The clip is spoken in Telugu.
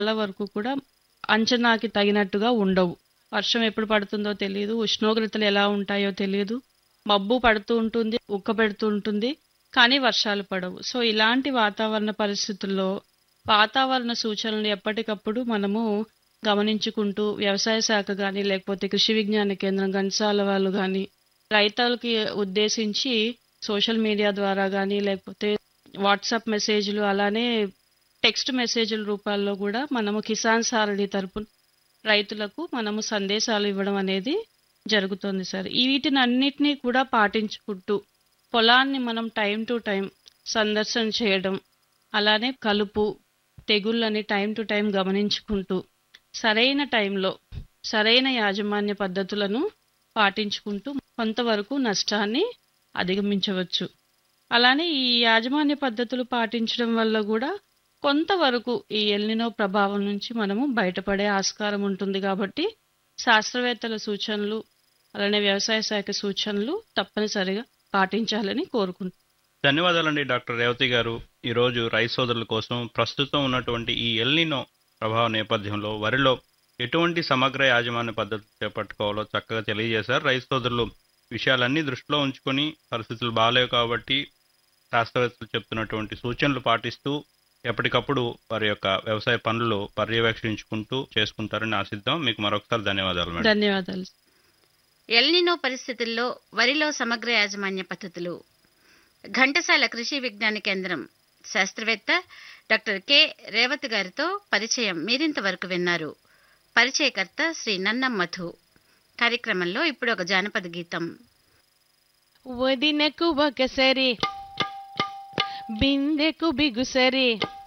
చాలా వరకు కూడా అంచనాకి తగినట్టుగా ఉండవు వర్షం ఎప్పుడు పడుతుందో తెలియదు ఉష్ణోగ్రతలు ఎలా ఉంటాయో తెలియదు మబ్బు పడుతూ ఉంటుంది ఉక్క పెడుతూ ఉంటుంది కానీ వర్షాలు పడవు సో ఇలాంటి వాతావరణ పరిస్థితుల్లో వాతావరణ సూచనలు ఎప్పటికప్పుడు మనము గమనించుకుంటూ వ్యవసాయ శాఖ కానీ లేకపోతే కృషి విజ్ఞాన కేంద్రం గంచాల వాళ్ళు కానీ రైతులకి ఉద్దేశించి సోషల్ మీడియా ద్వారా కానీ లేకపోతే వాట్సాప్ మెసేజ్లు అలానే టెక్స్ట్ మెసేజ్ల రూపాల్లో కూడా మనము కిసాన్ సారథి తరపున రైతులకు మనము సందేశాలు ఇవ్వడం అనేది జరుగుతుంది సార్ ఈ వీటిని అన్నిటినీ కూడా పాటించుకుంటూ పొలాన్ని మనం టైం టు టైం సందర్శన చేయడం అలానే కలుపు తెగుళ్ళని టైం టు టైం గమనించుకుంటూ సరైన టైంలో సరైన యాజమాన్య పద్ధతులను పాటించుకుంటూ కొంతవరకు నష్టాన్ని అధిగమించవచ్చు అలానే ఈ యాజమాన్య పద్ధతులు పాటించడం వల్ల కూడా కొంతవరకు ఈ ఎల్నినో ప్రభావం నుంచి మనము బయటపడే ఆస్కారం ఉంటుంది కాబట్టి శాస్త్రవేత్తల సూచనలు అలానే వ్యవసాయ శాఖ సూచనలు తప్పనిసరిగా పాటించాలని కోరుకుంటున్నాను ధన్యవాదాలండి డాక్టర్ రేవతి గారు ఈరోజు రైతు సోదరుల కోసం ప్రస్తుతం ఉన్నటువంటి ఈ ఎల్నినో ప్రభావ నేపథ్యంలో వరిలో ఎటువంటి సమగ్ర యాజమాన్య పద్ధతులు చేపట్టుకోవాలో చక్కగా తెలియజేశారు రైతు సోదరులు విషయాలన్నీ దృష్టిలో ఉంచుకొని పరిస్థితులు బాగాలేవు కాబట్టి శాస్త్రవేత్తలు చెప్తున్నటువంటి సూచనలు పాటిస్తూ ఎప్పటికప్పుడు వారి యొక్క వ్యవసాయ పనులు పర్యవేక్షించుకుంటూ చేసుకుంటారని ఆశిద్దాం మీకు మరొకసారి ధన్యవాదాలు మేడం ధన్యవాదాలు ఎల్నినో పరిస్థితుల్లో వరిలో సమగ్ర యాజమాన్య పద్ధతులు ఘంటసాల కృషి విజ్ఞాన కేంద్రం శాస్త్రవేత్త డాక్టర్ కె రేవతి గారితో పరిచయం మీరింతవరకు విన్నారు పరిచయకర్త శ్రీ నన్నం మధు కార్యక్రమంలో ఇప్పుడు ఒక జానపద గీతం వదినకు ఒకసరి బిందెకు బిగుసరి